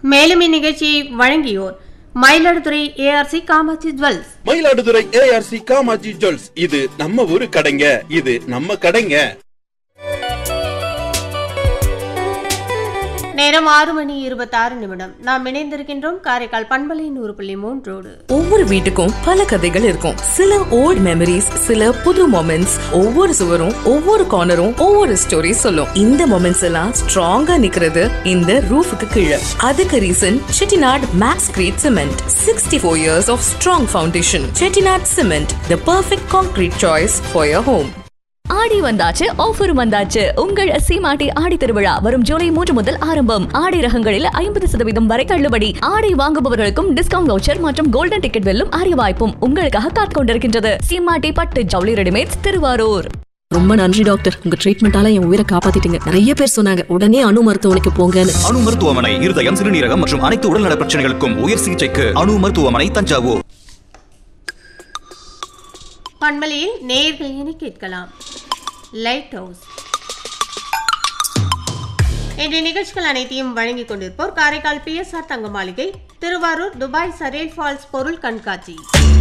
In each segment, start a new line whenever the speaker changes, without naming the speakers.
மேலும் இந்நிகழ்ச்சியை வழங்கியோர் Mayiladuthurai ARC Kamatchi jewels
Mayiladuthurai ARC Kamatchi jewels இது நம்ம ஊரு கடைங்க இது நம்ம கடைங்க
நேரம் ஆறு மணி இருபத்தாறு நிமிடம் நாம் இணைந்திருக்கின்றோம் காரைக்கால் பண்பலை நூறு புள்ளி மூன்றோடு
ஒவ்வொரு வீட்டுக்கும் பல கதைகள் இருக்கும் சில ஓல்ட் மெமரிஸ் சில புது மொமெண்ட்ஸ் ஒவ்வொரு சுவரும் ஒவ்வொரு கார்னரும் ஒவ்வொரு ஸ்டோரி சொல்லும் இந்த மொமெண்ட்ஸ் எல்லாம் ஸ்ட்ராங்கா நிக்கிறது இந்த ரூஃபுக்கு கீழே அதுக்கு reason Chettinad max grade cement sixty four years of strong foundation Chettinad cement the perfect concrete choice for your home
Aadi வந்தாச்சு ஆஃபரும் வந்தாச்சு உங்கள் சீமாட்டி ஆடி திருவிழா வரும் ஜூலை மூன்று முதல் ஆரம்பம் ஆடை ரகங்களில் ஐம்பது சதவீதம் வரை தள்ளுபடி ஆடை வாங்குபவர்களுக்கும் டிஸ்கவுண்ட் வவுச்சர் மற்றும் கோல்டன் டிக்கெட் வெல்லும் அரிய வாய்ப்பும் உங்களுக்காக காத்துக் கொண்டிருக்கின்றது சீமாட்டி பட்டு ஜவுளி ரெடிமேட்ஸ் திருவாரூர்
ரொம்ப நன்றி டாக்டர் உங்க ட்ரீட்மெண்டால என் உயிரை காப்பாத்திட்டீங்க நிறைய பேர் சொன்னாங்க உடனே அணு மருத்துவமனைக்கு போங்கன்னு
அணு மருத்துவமனை இருதயம் சிறுநீரகம் மற்றும் அனைத்து உடல்நல பிரச்சனைகளுக்கும் உயர் சிகிச்சைக்கு அணு மருத்துவமனை தஞ்சாவூர்
பண்பலையில் நேயர்கள் இனி கேட்கலாம் லைட் ஹவுஸ் இன்றைய நிகழ்ச்சிகள் அனைத்தையும் வழங்கிக் கொண்டிருப்போர் காரைக்கால் பிஎஸ்ஆர் தங்க மாளிகை திருவாரூர் துபாய் சரேல் ஃபால்ஸ் பொருள் கண்காட்சி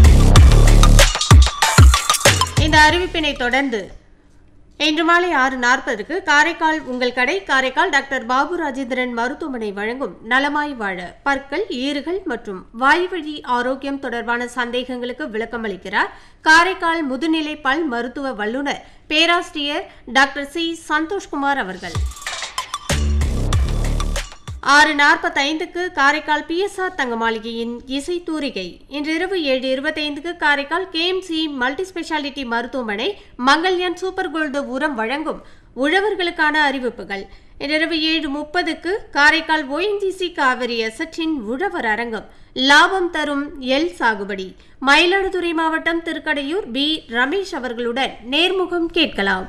இந்த அறிவிப்பினை தொடர்ந்து இன்று மாலை ஆறு நாற்பதுக்கு காரைக்கால் உங்கள் கடை காரைக்கால் டாக்டர் பாபு ராஜேந்திரன் மருத்துவமனை வழங்கும் நலமாய் வாழ பற்கள் ஈறுகள் மற்றும் வாய்வழி ஆரோக்கியம் தொடர்பான சந்தேகங்களுக்கு விளக்கமளிக்கிறார் காரைக்கால் முதுநிலை பல் மருத்துவ வல்லுநர் பேராசிரியர் டாக்டர் சி சந்தோஷ்குமார் அவர்கள் ஆறு நாற்பத்தைந்துக்கு காரைக்கால் பிஎஸ்ஆர் தங்க மாளிகையின் இசை தூரிகை இன்று இரவு ஏழு இருபத்தைந்துக்கு காரைக்கால் கேஎம்சி மல்டி ஸ்பெஷாலிட்டி மருத்துவமனை மங்கல்யான் சூப்பர் கோல்டு உரம் வழங்கும் உழவர்களுக்கான அறிவிப்புகள் இன்றிரவு ஏழு முப்பதுக்கு காரைக்கால் ஓஎன்ஜிசி காவிரி எசட்டின் உழவர் அரங்கம் லாபம் தரும் எல் சாகுபடி மயிலாடுதுறை மாவட்டம் திருக்கடையூர் பி ரமேஷ் அவர்களுடன் நேர்முகம் கேட்கலாம்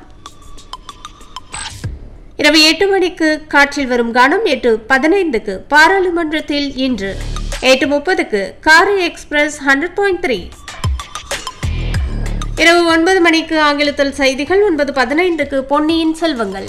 இரவு எட்டு மணிக்கு காற்றில் வரும் கானம் எட்டு பதினைந்துக்கு பாராளுமன்றத்தில் இன்று எட்டு முப்பதுக்கு காரை எக்ஸ்பிரஸ் ஹண்ட்ரட் பாயிண்ட் த்ரீ இரவு ஒன்பது மணிக்கு ஆங்கிலத்தில் செய்திகள் ஒன்பது பதினைந்துக்கு பொன்னியின் செல்வங்கள்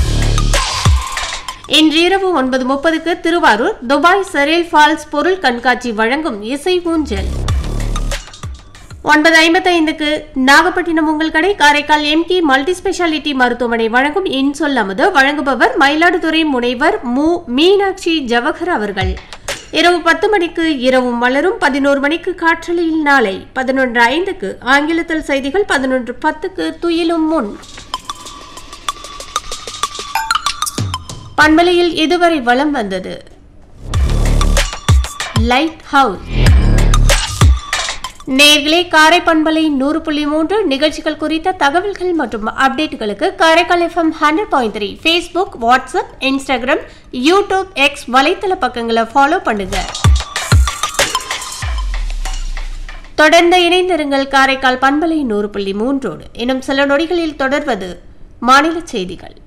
இன்று இரவு ஒன்பது முப்பதுக்கு திருவாரூர் துபாய் சரேல் ஃபால்ஸ் பொருள் கண்காட்சி வழங்கும் இசை ஊஞ்சல் ஒன்பது ஐம்பத்தைந்துக்கு நாகப்பட்டினம் உங்கள் கடை காரைக்கால் எம்கே மல்டி ஸ்பெஷாலிட்டி மருத்துவமனை வழங்கும் இன்சொல் அமுது வழங்குபவர் மயிலாடுதுறை முனைவர் மு மீனாட்சி ஜவஹர் அவர்கள் இரவு பத்து மணிக்கு இரவு மலரும் பதினோரு மணிக்கு காற்றலையில் நாளை பதினொன்று ஐந்துக்கு ஆங்கிலத்தில் செய்திகள் பதினொன்று பத்துக்கு துயிலும் முன் பண்பலையில் இதுவரை வலம் வந்தது லைட் ஹவுஸ் நேர்களே காரை பண்பலை நூறு புள்ளி மூன்று நிகழ்ச்சிகள் குறித்த தகவல்கள் மற்றும் அப்டேட்டுகளுக்கு Karaikal FM hundred point three Facebook WhatsApp Instagram YouTube X வலைத்தள பக்கங்களை ஃபாலோ பண்ணுங்க தொடர்ந்து இணைந்திருங்கள் காரைக்கால் பண்பலை நூறு புள்ளி மூன்றோடு இன்னும் சில நொடிகளில் தொடர்வது மாநில செய்திகள்